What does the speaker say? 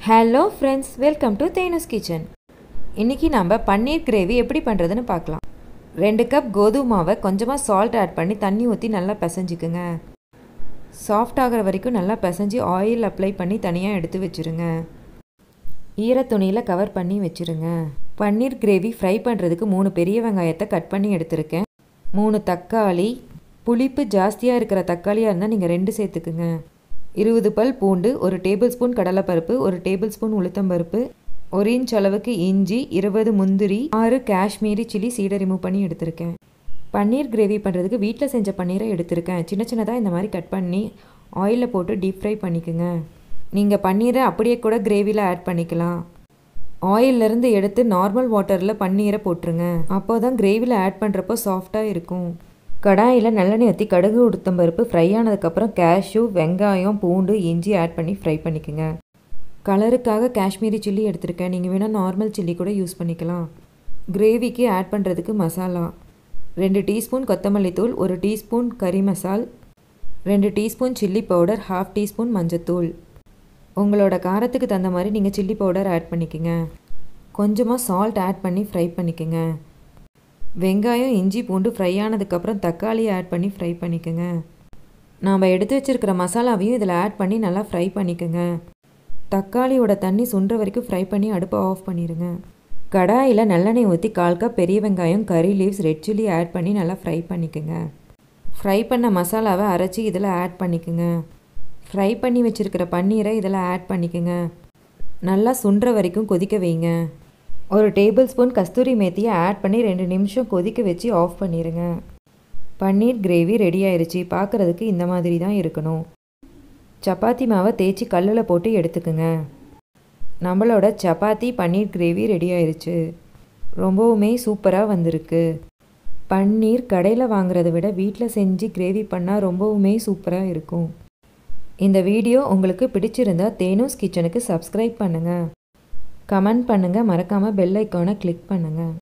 hello friends welcome to தேனஸ் kitchen இன்றைக்கி நம்ம பன்னீர் கிரேவி எப்படி பண்ணுறதுன்னு பார்க்கலாம் ரெண்டு கப் கோதுமை மாவை கொஞ்சமாக சால்ட் ஆட் பண்ணி தண்ணி ஊற்றி நல்லா பிசைஞ்சுக்குங்க சாஃப்ட் ஆகிற வரைக்கும் நல்லா பிசைஞ்சு ஆயில் அப்ளை பண்ணி தனியாக எடுத்து வச்சுருங்க ஈரத்துணியில் கவர் பண்ணி வச்சுருங்க பன்னீர் கிரேவி ஃப்ரை பண்ணுறதுக்கு மூணு பெரிய வெங்காயத்தை கட் பண்ணி எடுத்திருக்கேன் மூணு தக்காளி புளிப்பு ஜாஸ்தியாக இருக்கிற தக்காளியாக இருந்தால் நீங்கள் ரெண்டு சேர்த்துக்குங்க இருபது பல் பூண்டு ஒரு டேபிள் ஸ்பூன் கடலைப்பருப்பு ஒரு டேபிள் ஸ்பூன் உளுத்தம்பருப்பு ஒரு இன்ச் அளவுக்கு இஞ்சி இருபது முந்திரி ஆறு காஷ்மீரி சில்லி சீடை ரிமூவ் பண்ணி எடுத்திருக்கேன் பன்னீர் கிரேவி பண்ணுறதுக்கு வீட்டில் செஞ்ச பன்னீரை எடுத்திருக்கேன் சின்ன சின்னதாக இந்த மாதிரி கட் பண்ணி ஆயிலில் போட்டு டீப் ஃப்ரை பண்ணிக்கோங்க நீங்கள் பன்னீரை அப்படியே கூட கிரேவியில் ஆட் பண்ணிக்கலாம் ஆயிலிருந்து எடுத்து நார்மல் வாட்டரில் பன்னீரை போட்டுருங்க அப்போ தான் கிரேவியில் ஆட் பண்ணுறப்போ சாஃப்டாக இருக்கும் கடாயில் நல்லெண்ணெய் ஊற்றி கடுகு உளுத்தம் பருப்பு ஃப்ரை ஆனதுக்கப்புறம் கேஷ்யூ வெங்காயம் பூண்டு இஞ்சி ஆட் பண்ணி ஃப்ரை பண்ணிக்கோங்க கலருக்காக காஷ்மீரி சில்லி எடுத்திருக்கேன் நீங்கள் வேணால் நார்மல் சில்லி கூட யூஸ் பண்ணிக்கலாம் கிரேவிக்கு ஆட் பண்ணுறதுக்கு மசாலா ரெண்டு டீஸ்பூன் கொத்தமல்லி தூள் ஒரு டீஸ்பூன் கறி மசால் ரெண்டு teaspoon chilli powder half teaspoon மஞ்சத்தூள் உங்களோட காரத்துக்கு தகுந்த மாதிரி நீங்கள் சில்லி பவுடர் ஆட் பண்ணிக்கோங்க கொஞ்சமாக சால்ட் ஆட் பண்ணி ஃப்ரை பண்ணிக்கோங்க வெங்காயம் இஞ்சி பூண்டு ஃப்ரை ஆனதுக்கப்புறம் தக்காளி ஆட் பண்ணி ஃப்ரை பண்ணிக்கோங்க நாம் எடுத்து வச்சுருக்கிற மசாலாவையும் இதில் ஆட் பண்ணி நல்லா ஃப்ரை பண்ணிக்கோங்க தக்காளியோட தண்ணி சுண்டுற வரைக்கும் ஃப்ரை பண்ணி அடுப்பை ஆஃப் பண்ணிடுங்க கடாயில் நல்லெண்ணெய் ஊற்றி கால் கப் பெரிய வெங்காயம் கறி லீவ்ஸ் ரெட் சில்லி ஆட் பண்ணி நல்லா ஃப்ரை பண்ணிக்கோங்க ஃப்ரை பண்ண மசாலாவை அரைச்சி இதில் ஆட் பண்ணிக்கோங்க ஃப்ரை பண்ணி வச்சுருக்கிற பன்னீரை இதில் ஆட் பண்ணிக்கோங்க நல்லா சுண்டுற வரைக்கும் கொதிக்க வைங்க ஒரு டேபிள் ஸ்பூன் கஸ்தூரி மேத்தியை ஆட் பண்ணி ரெண்டு நிமிஷம் கொதிக்க வச்சு ஆஃப் பண்ணிடுங்க பன்னீர் கிரேவி ரெடி ஆயிடுச்சு பார்க்குறதுக்கு இந்த மாதிரி தான் இருக்கணும் சப்பாத்தி மாவை தேய்ச்சி கல்லில் போட்டு எடுத்துக்குங்க நம்மளோட சப்பாத்தி பன்னீர் கிரேவி ரெடி ஆயிடுச்சு ரொம்பவுமே சூப்பராக வந்திருக்கு பன்னீர் கடையில் வாங்குறத விட வீட்டில் செஞ்சு கிரேவி பண்ணால் ரொம்பவுமே சூப்பராக இருக்கும் இந்த வீடியோ உங்களுக்கு பிடிச்சிருந்தா தேனூஸ் கிச்சனுக்கு சப்ஸ்கிரைப் பண்ணுங்கள் கமெண்ட் பண்ணுங்கள் மறக்காமல் பெல் ஐக்கானை கிளிக் பண்ணுங்கள்